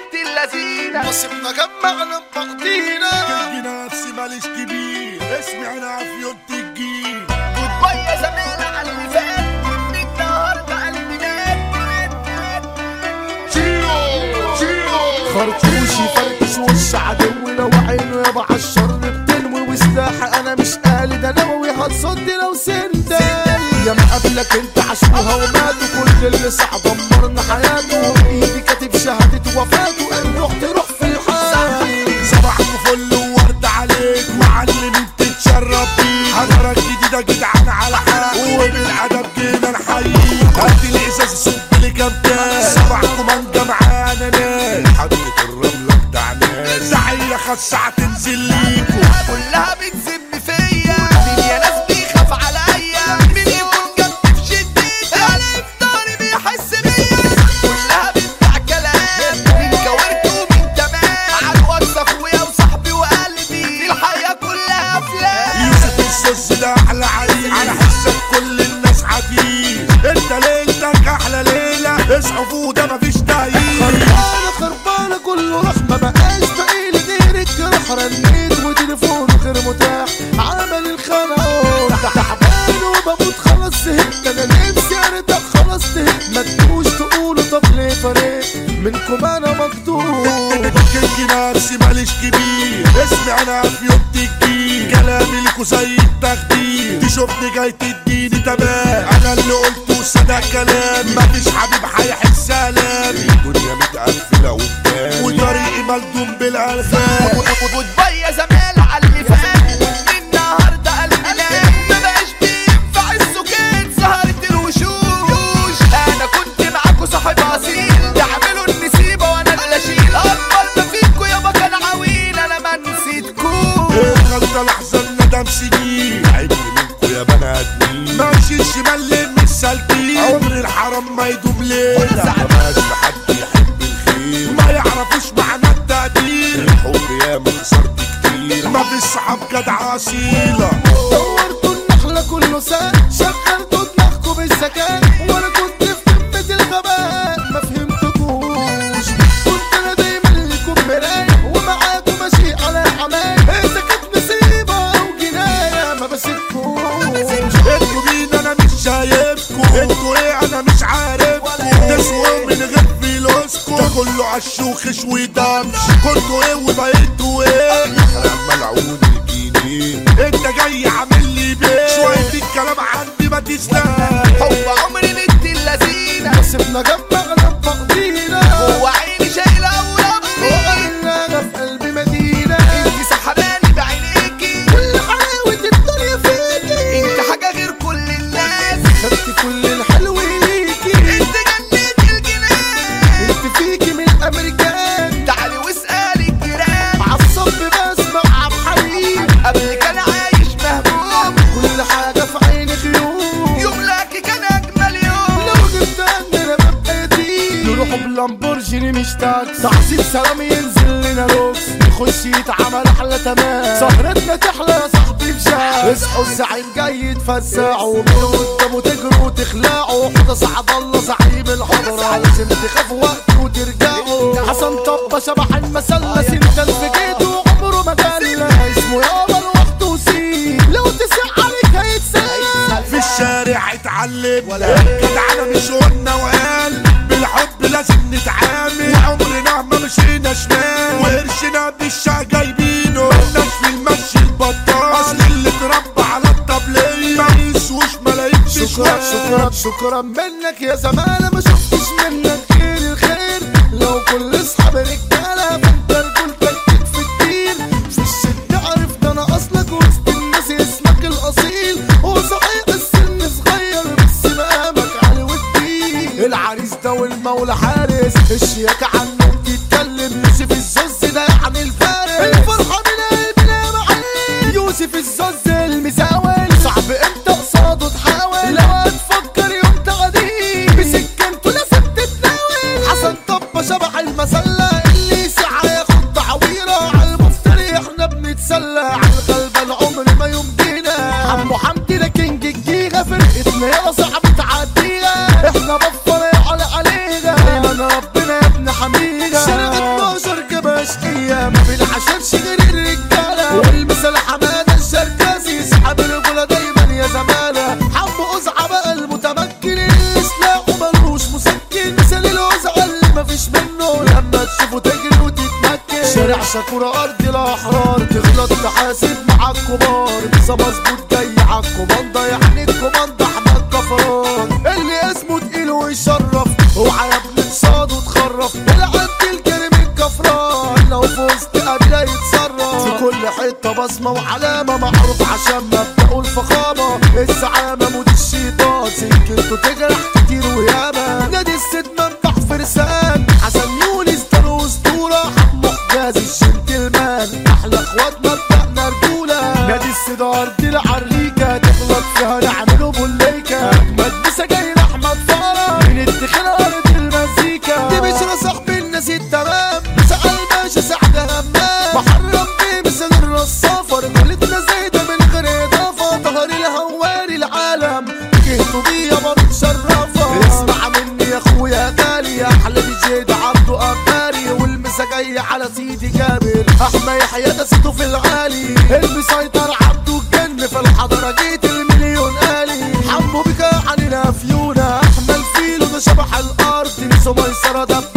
بنت اللذينة نصيبنا جمعنا ببعضينا جينا نفسي ماليش كبير اسمي انا عفيوت الجيل جود يا زميلة على اللي فات من النهاردة قلبي مات خرطوشي فركش وش عدو لو عينه يابا عالشر بتنوي وسلاحي انا مش قالي ده نووي هتصد لو سندال يا ما قبلك انت عاشوها وماتوا كل اللي صح دمرنا حياته بايدي كاتب شهادة وفاته الروح تروح في الحال صباحكوا فل وورد عليك معلم تتشرب بيه حضرك جديدة جدعان على حق وبالادب جينا نحييك هات الازاز صب لي كام كاس صباحكوا مانجا معانا ناس حضرة الرملة بتاع ناس تحية خاصة هتنزل ليكوا كلها بتذم فيا مين يا ناس بيخاف عليا مين يكون جنبي في شدتي انا افطاري بيحس بيا كلها بتباع كلام مين كورت ومين تمام على الواتس اخويا وصاحبي وقلبي الحياة كلها افلام يوسف السوس ده احلى عريس على حسك كل الناس حديد انت ليلتك احلى ليله اصحوا فوق ده مفيش تهيئ خربانة خربانة كله راح ما بقاش باقي لي غير الجرح رنيت وتليفونه غير متاح عمل الخلق تعبان وبموت خلاص زهقت انا نفسي ارتاح خلاص زهقت ما تجوش تقولوا طب ليه فريق منكم انا مقطوع كينج نفسي ماليش كبير اسمي انا في يوم الجيل كلامي لكوا زي التخدير تشوفني جاي تديني تمام انا اللي قلته صدق كلام مفيش حبيب هيحس سلام الدنيا متقفله قدام وطريقي ملدوم بالالفام وتبيا زمال على اللي فات من النهارده قلبي نام ما بقاش بينفع السكات سهرة الوشوش انا كنت معاكوا صاحب اصيل تعملوا النسيبه وانا اللي اشيل اكبر ما فيكوا يابا كان عويل انا ما نسيتكوش الغلطة لحظة الندم سنين عيب منكوا يا بني ادمين ماشي الشمال لين مش سالكين عمر الحرام ما يدوم ليلة مبقاش لحد يحب الخير ما يعرفوش معنى التقدير الحب يا ما خسرت كتير ما في صحاب جدعة اصيلة دورتوا النحلة كله ساق شغلتوا دماغكم بالذكاء وانا كنت في قمة الغباء ما فهمتكوش كنت انا دايما لكم مراية ومعاكم ماشي على حماية اذا كانت مصيبة او جناية ما بسيبكوش انتوا مين انا مش شايفكوا انتوا ايه انا مش عارفكوا تسووا من غير فلوسكوا ده كله عالشوخش ودمش كنتوا ايه وبقيتوا ايه يحرق ملعون الجنين انت جاي عامل لي بيه شوية الكلام عندي ما تسلاش حب عمري بنت اللذينه نصيبنا جمعنا ببعضينا هو عيني شايله وربي وقلنا انا في قلب مدينة انت سحراني بعينيكي كل حلاوة الدنيا فيكي انت حاجه غير كل الناس خدت كل الحلو ليكي انت جنة الجنان انت فيكي من الامريكان تعالي واسألي الجيران عالصب بسمع عبد حبيب قبل كان عايش مهموم كل حاجة في عيني خيوم يوم لاكي كان اجمل يوم لو جبت عندنا ببقى يتيم نروحوا بلامبورجيني مش تاكس تعظيم سلام ينزل لنا لوكس نخش يتعمل احلى تمام سهرتنا تحلى يا صاحبي بشاك اصحوا الزعيم جاي يتفزعوا من قدامه تجروا وتخلعوا حدا سعد الله زعيم الحضرة لازم تخافوا وقت وترجعوا حسن طبة شبح المثلث انت اللي جيته عمره ما جلى اسمه يابا لوحده وسيب لو تسع عليك هيتسلى في الشارع اتعلم جدعنا مش قلنا وقال بالحب لازم نتعامل وعمرنا ما مشينا شمال وقرشنا بالشقة جايبينه مالناش في المشي البطال اصل اللي اتربى على الطبلية ما يسوش ملايين في شكرا شوال. شكرا شكرا منك يا زمانة ما شفتش منك غير الخير لو كل اصحاب رجالة فانت رجولتك تكفي كتير في الشدة عرفت انا اصلك وسط الناس اسمك الاصيل هو صحيح السن صغير بس مقامك عالي وكبير العريس ده والمولى حارس الشياكة عنه بتتكلم يوسف الزوز ده يعني الفارس الفرحة من قلبنا معاك يوسف الزوز المساول صعب انت قصاده تحاول لو هتفكر يوم تغديه بسكنته لازم تتناول حسن طب شبح المسلة اللي سعى ياخد تعويرة على المفتري احنا بنتسلى على الغلبان عمر ما يمدينا عمو حمدي ده كينج الجيغة فرقتنا يا صاحبي تعديها احنا بفر على علينا دايما ربنا يا ابن حميدة شرقت شكورة أرض الأحرار تغلط تحاسب مع الكبار لسه مظبوط جاي عالكوماندا يعني الكوماندا أحمد كفران اللي اسمه تقيل ويشرف اوعى يا ابني تصاد وتخرف العد الكريم الكفران لو في وسط قبيلة يتصرف في كل حتة بصمة وعلامة معروف عشان مبدأه الفخامة الزعامة مود الشيطان سكته تجرح كتير وياما نادي الست منبع فرسان حسن يونس كانوا اسطورة حمو حجاز الجنتلمان احلى اخوات مبدأنا رجولة نادي السيد ارض العريكة تغلط فيها نعمله بوليكة اجمد مسجاير احمد فرج من الدخل ارض المزيكا دي بشرى صاحبي الناس التمام سأل باشا سعد همام محرم بيه مثل الرصافة رجولتنا زايدة من غير اضافة ظهر الهواري العالم جهته بيه يابا متشرفة اسمع مني يا اخويا غالي احلى دي جي ده عبده اباري والمسا جاي على سيدي جابر احمى يحيى ده صوته في العالي المسيطر عبده الجن في الحضرة جيت المليون آلي حمو بك عن الافيونة احمى الفيل وده شبح الارض نسو ميسرة ده